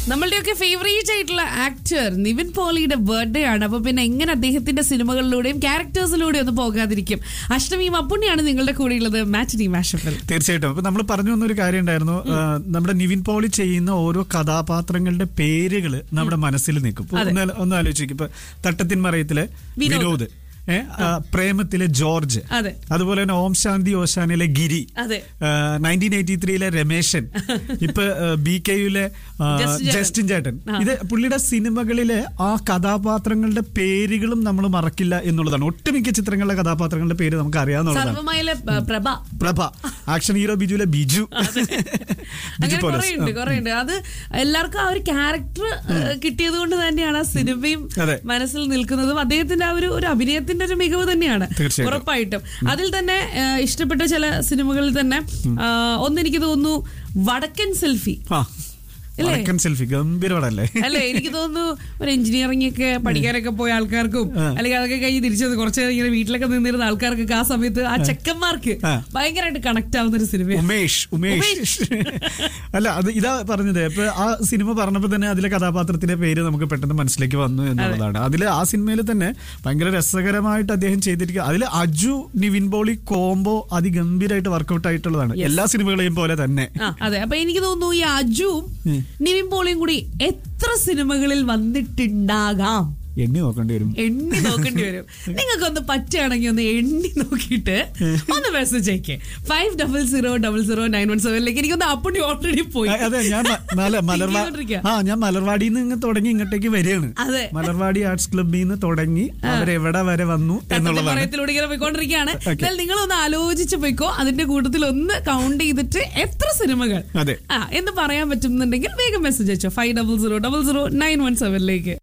നമ്മളുടെയൊക്കെ ഫേവറേറ്റ് ആയിട്ടുള്ള ആക്ടർ നിവിൻ പോളിയുടെ ബർത്ത്ഡേ ആണ് അപ്പൊ പിന്നെ എങ്ങനെ അദ്ദേഹത്തിന്റെ സിനിമകളിലൂടെയും ക്യാരക്ടേഴ്സിലൂടെയും ഒന്നും പോകാതിരിക്കും അഷ്ടമി അപ്പുണ്ണിയാണ് നിങ്ങളുടെ കൂടെയുള്ളത് മാറ്റിനി മാഷപ്പിൽ തീർച്ചയായിട്ടും അപ്പൊ നമ്മൾ പറഞ്ഞു വന്നൊരു കാര്യം ഉണ്ടായിരുന്നു ആ, നമ്മുടെ നിവിൻ പോളി ചെയ്യുന്ന ഓരോ കഥാപാത്രങ്ങളുടെ പേരുകൾ നമ്മുടെ മനസ്സിൽ നിൽക്കും ഇപ്പൊ ഒന്ന് ആലോ- ഒന്ന് ആലോചിക്കും ഇപ്പൊ തട്ടത്തിൻ മറയത്തിലെ വിനോദ്. വിനോദ് ഏ, ആ, പ്രേമത്തിലെ ജോർജ് അതെ. അതുപോലെ തന്നെ ഓം ശാന്തി ഓശാനിലെ ഗിരി അതെ നയൻറ്റീൻ എയ്റ്റി ത്രീയിലെ രമേശൻ ഇപ്പൊ ബി കെയുലെ ജസ്റ്റിൻ ചേട്ടൻ. ജസ്റ്റിൻ ചേട്ടൻ ആ. ഇത് പുള്ളിയുടെ സിനിമകളിലെ ആ കഥാപാത്രങ്ങളുടെ പേരുകളും നമ്മൾ മറക്കില്ല എന്നുള്ളതാണ് ഒട്ടുമിക്ക ചിത്രങ്ങളിലെ കഥാപാത്രങ്ങളുടെ പേര് നമുക്ക് അറിയാവുന്നതാണ് സർവമയിലെ പ- പ്രഭ പ്രഭ ആക്ഷൻ ഹീറോ ബിജുലെ ബിജു ബിജു അങ്ങനെ പോലീസ്. കുറെ ഉണ്ട് കുറെ ഉണ്ട് അത് എല്ലാവർക്കും ആ ഒരു ക്യാരക്ടർ കിട്ടിയത് കൊണ്ട് തന്നെയാണ് ആ സിനിമയും അതെ. മനസ്സിൽ നിൽക്കുന്നതും അദ്ദേഹത്തിന്റെ ആ ഒരു ഒരു അഭിനയത്തിന്റെ ഒരു മികവ് തന്നെയാണ് തീർച്ചയായിട്ടും. ഉറപ്പായിട്ടും അതിൽ തന്നെ ആ, ഇഷ്ടപ്പെട്ട ചില സിനിമകളിൽ തന്നെ ആ, ഒന്ന് എനിക്ക് തോന്നുന്നു വടക്കൻ സെൽഫി ആ ഇല്ലേ? വടക്കൻ സെൽഫി ഗംഭീര പടല്ലേ അല്ലെ എനിക്ക് തോന്നുന്നു ഒരു എഞ്ചിനീയറിംഗ് ഒക്കെ പഠിക്കാനൊക്കെ പോയ ആൾക്കാർക്കും ആ. അല്ലെങ്കിൽ അതൊക്കെ കഴിഞ്ഞ് തിരിച്ചത് കുറച്ച് നേരം ഇങ്ങനെ വീട്ടിലൊക്കെ നിന്നിരുന്ന ആൾക്കാർക്കൊക്കെ ആ സമയത്ത് ആ ചെക്കന്മാർക്ക് ആ. ഭയങ്കരമായിട്ട് കണക്ട് ആവുന്ന ഒരു സിനിമയാണ് ഉമേഷ് ഉമേഷ് അല്ല അത് ഇതാ പറഞ്ഞത് ഇപ്പൊ ആ സിനിമ പറഞ്ഞപ്പോ തന്നെ അതിലെ കഥാപാത്രത്തിന്റെ പേര് നമുക്ക് പെട്ടെന്ന് മനസ്സിലേക്ക് വന്നു എന്നുള്ളതാണ് അതിൽ ആ സിനിമയിൽ തന്നെ ഭയങ്കര രസകരമായിട്ട് അദ്ദേഹം ചെയ്തിരിക്കുക അതിൽ അജു നിവിൻ പോളി കോംബോ അതിഗംഭീരമായിട്ട് വർക്കൗട്ട് ആയിട്ടുള്ളതാണ് എല്ലാ സിനിമകളെയും പോലെ തന്നെ ആ അതെ അപ്പൊ എനിക്ക് തോന്നുന്നു ഈ അജുവും നിവിൻ പോളിയും കൂടി എത്ര സിനിമകളിൽ വന്നിട്ടുണ്ടാകാം എണ്ണി നോക്കേണ്ടി വരും എണ്ണി നോക്കേണ്ടി വരും നിങ്ങൾക്കൊന്ന് പറ്റുകയാണെങ്കിൽ ഒന്ന് എണ്ണി നോക്കിയിട്ട് ഒന്ന് മെസ്സേജ് അയക്കേ five double zero double zero nine one സെവനിലേക്ക് എനിക്കൊന്ന് അപ്പുണ്ണി ഓൾറെഡി പോയി ആ, അതെ ഞാൻ മ- മല- മലർവാ തിരിഞ്ഞുകൊണ്ടിരിക്കുക. ആ ഞാൻ മലർവാടിയിൽ നിന്ന് തുടങ്ങി ഇങ്ങോട്ടേക്ക് വരികയാണ് അതെ. മലർവാടി ആർട്സ് ക്ലബിൽ നിന്ന് തുടങ്ങി അവരെവിടെ വരെ വന്നു എന്നുള്ളതാണ് പറയത്തിലൂടെ ഇങ്ങനെ പോയിക്കൊണ്ടിരിക്കുകയാണ് Okay. എന്നാൽ നിങ്ങളൊന്ന് ആലോചിച്ച് പോയിക്കോ അതിന്റെ കൂട്ടത്തിൽ ഒന്ന് കൗണ്ട് ചെയ്തിട്ട് എത്ര സിനിമകൾ അതെ ആ എന്ന് പറയാൻ പറ്റുന്നുണ്ടെങ്കിൽ വേഗം മെസ്സേജ് അയച്ചോ five double zero double zero nine one സെവനിലേക്ക്